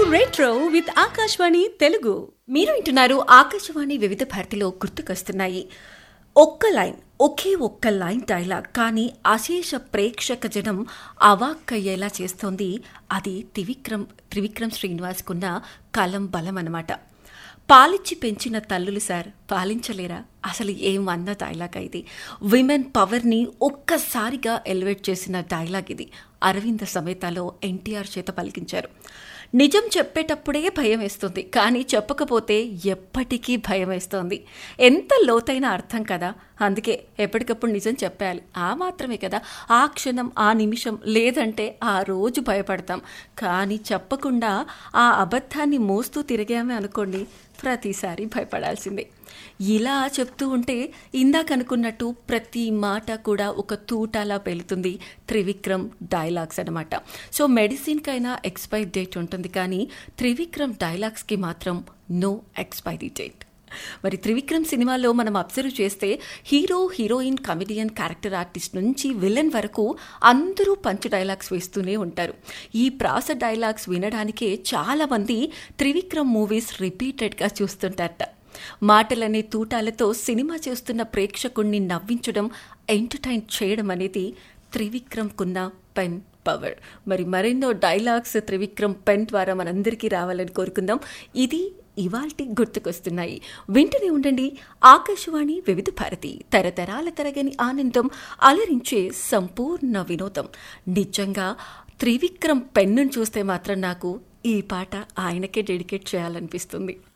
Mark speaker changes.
Speaker 1: retro with Akashvani Telugu
Speaker 2: మీరు వింటున్నారు ఆకాశవాణి వివిధ భారతిలో గుర్తుకొస్తున్నాయి ఒక్క లైన్ ఒకే ఒక్క లైన్ డైలాగ్ కానీ అశేష ప్రేక్షక జనం అవాక్కయ్యేలా చేస్తోంది అది త్రివిక్రమ్ త్రివిక్రమ్ శ్రీనివాస్కున్న కలం బలం అన్నమాట పాలిచ్చి పెంచిన తల్లులు సార్ పాలించలేరా అసలు ఏమన్న డైలాగ్ ఇది విమెన్ పవర్ని ఒక్కసారిగా ఎలివేట్ చేసిన డైలాగ్ ఇది అరవింద సమేతలో ఎన్టీఆర్ చేత పలికించారు నిజం చెప్పేటప్పుడే భయం వేస్తుంది కానీ చెప్పకపోతే ఎప్పటికీ భయం వేస్తోంది ఎంత లోతైన అర్థం కదా అందుకే ఎప్పటికప్పుడు నిజం చెప్పాలి ఆ మాత్రమే కదా ఆ క్షణం ఆ నిమిషం లేదంటే ఆ రోజు భయపడతాం కానీ చెప్పకుండా ఆ అబద్ధాన్ని మోస్తూ తిరిగామే అనుకోండి ప్రతిసారి భయపడాల్సిందే ఇలా చెప్తూ ఉంటే ఇందాక అనుకున్నట్టు ప్రతి మాట కూడా ఒక తూటాలా పెళ్తుంది త్రివిక్రమ్ డైలాగ్స్ అనమాట సో మెడిసిన్కైనా ఎక్స్పైరీ డేట్ ఉంటుంది కానీ త్రివిక్రమ్ డైలాగ్స్కి మాత్రం నో ఎక్స్పైరీ డేట్ మరి త్రివిక్రమ్ సినిమాలో మనం అబ్జర్వ్ చేస్తే hero heroine comedian character artist నుంచి విలన్ వరకు అందరూ పంచ్ డైలాగ్స్ వేస్తూనే ఉంటారు ఈ ప్రాస డైలాగ్స్ వినడానికే చాలామంది త్రివిక్రమ్ మూవీస్ రిపీటెడ్గా చూస్తుంటారట మాటలనే తూటాలతో సినిమా చూస్తున్న ప్రేక్షకుణ్ణి నవ్వించడం ఎంటర్టైన్ చేయడం అనేది త్రివిక్రమ్కున్న పెన్ పవర్ మరి మరెన్నో డైలాగ్స్ త్రివిక్రమ్ పెన్ ద్వారా మనందరికీ రావాలని కోరుకుందాం ఇది ఇవాల్టి గుర్తుకొస్తున్నాయి వింటూనే ఉండండి ఆకాశవాణి వివిధ భారతి తరతరాల తరగని ఆనందం అలరించే సంపూర్ణ వినోదం నిజంగా త్రివిక్రమ్ పెన్నును చూస్తే మాత్రం నాకు ఈ పాట ఆయనకే డెడికేట్ చేయాలనిపిస్తుంది